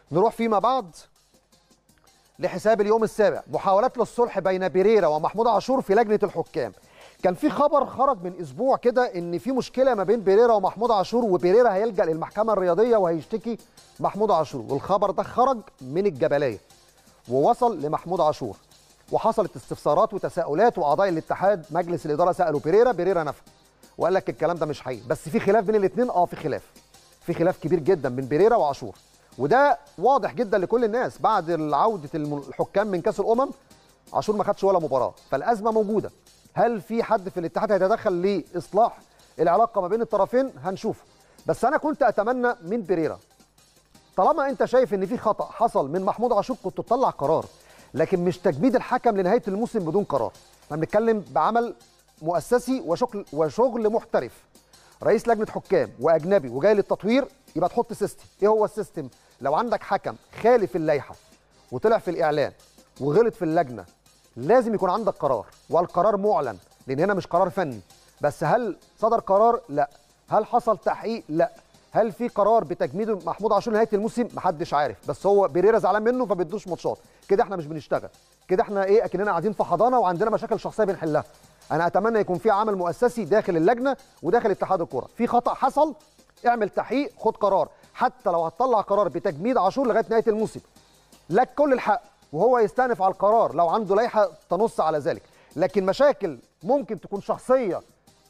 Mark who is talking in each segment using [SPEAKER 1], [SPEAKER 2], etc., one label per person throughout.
[SPEAKER 1] نروح فيما بعد لحساب اليوم السابع محاولات للصلح بين بيريرا ومحمود عاشور في لجنه الحكام كان في خبر خرج من اسبوع كده ان في مشكله ما بين بيريرا ومحمود عاشور وبيريرا هيلجا للمحكمه الرياضيه وهيشتكي محمود عاشور والخبر ده خرج من الجبليه ووصل لمحمود عاشور وحصلت استفسارات وتساؤلات واعضاء الاتحاد مجلس الاداره سالوا بيريرا بيريرا نفى وقال لك الكلام ده مش حقيقي بس في خلاف بين الاثنين اه في خلاف في خلاف كبير جدا بين بيريرا وعاشور وده واضح جدا لكل الناس بعد عوده الحكام من كاس الامم عاشور ما خدش ولا مباراه فالازمه موجوده هل في حد في الاتحاد هيتدخل لاصلاح العلاقه ما بين الطرفين هنشوفه بس انا كنت اتمنى من بيريرا طالما انت شايف ان في خطا حصل من محمود عاشور كنت تطلع قرار لكن مش تجميد الحكم لنهايه الموسم بدون قرار احنا بنتكلم بعمل مؤسسي وشغل وشغل محترف رئيس لجنه حكام واجنبي وجاي للتطوير يبقى تحط سيستم ايه هو السيستم لو عندك حكم خالف اللائحه وطلع في الاعلان وغلط في اللجنه لازم يكون عندك قرار والقرار معلن لان هنا مش قرار فني بس هل صدر قرار لا هل حصل تحقيق لا هل في قرار بتجميد محمود عاشور نهايه الموسم محدش عارف بس هو بيريرا زعلان منه فبيدوش ماتشات كده احنا مش بنشتغل كده احنا ايه اكننا قاعدين في حضانه وعندنا مشاكل شخصيه بنحلها انا اتمنى يكون في عمل مؤسسي داخل اللجنه وداخل اتحاد الكره في خطا حصل اعمل تحقيق خد قرار حتى لو هتطلع قرار بتجميد عاشور لغايه نهايه الموسم لك كل الحق وهو يستأنف على القرار لو عنده لائحه تنص على ذلك لكن مشاكل ممكن تكون شخصيه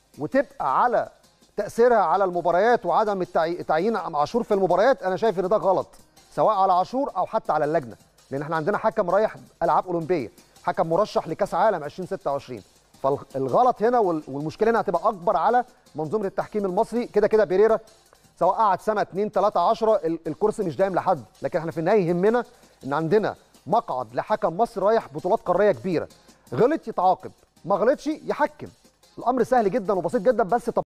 [SPEAKER 1] وتبقى على تاثيرها على المباريات وعدم تعيين عاشور في المباريات انا شايف ان ده غلط سواء على عاشور او حتى على اللجنه لان احنا عندنا حكم رايح العاب اولمبيه حكم مرشح لكاس عالم 2026 فالغلط هنا والمشكله هنا هتبقى اكبر على منظومه التحكيم المصري كده كده بيريرا سواء قعد سنه 2 3 10 الكرسي مش دايم لحد لكن احنا في النهايه يهمنا ان عندنا مقعد لحكم مصر رايح بطولات قاريه كبيره غلط يتعاقب ما غلطش يحكم الامر سهل جدا وبسيط جدا بس طب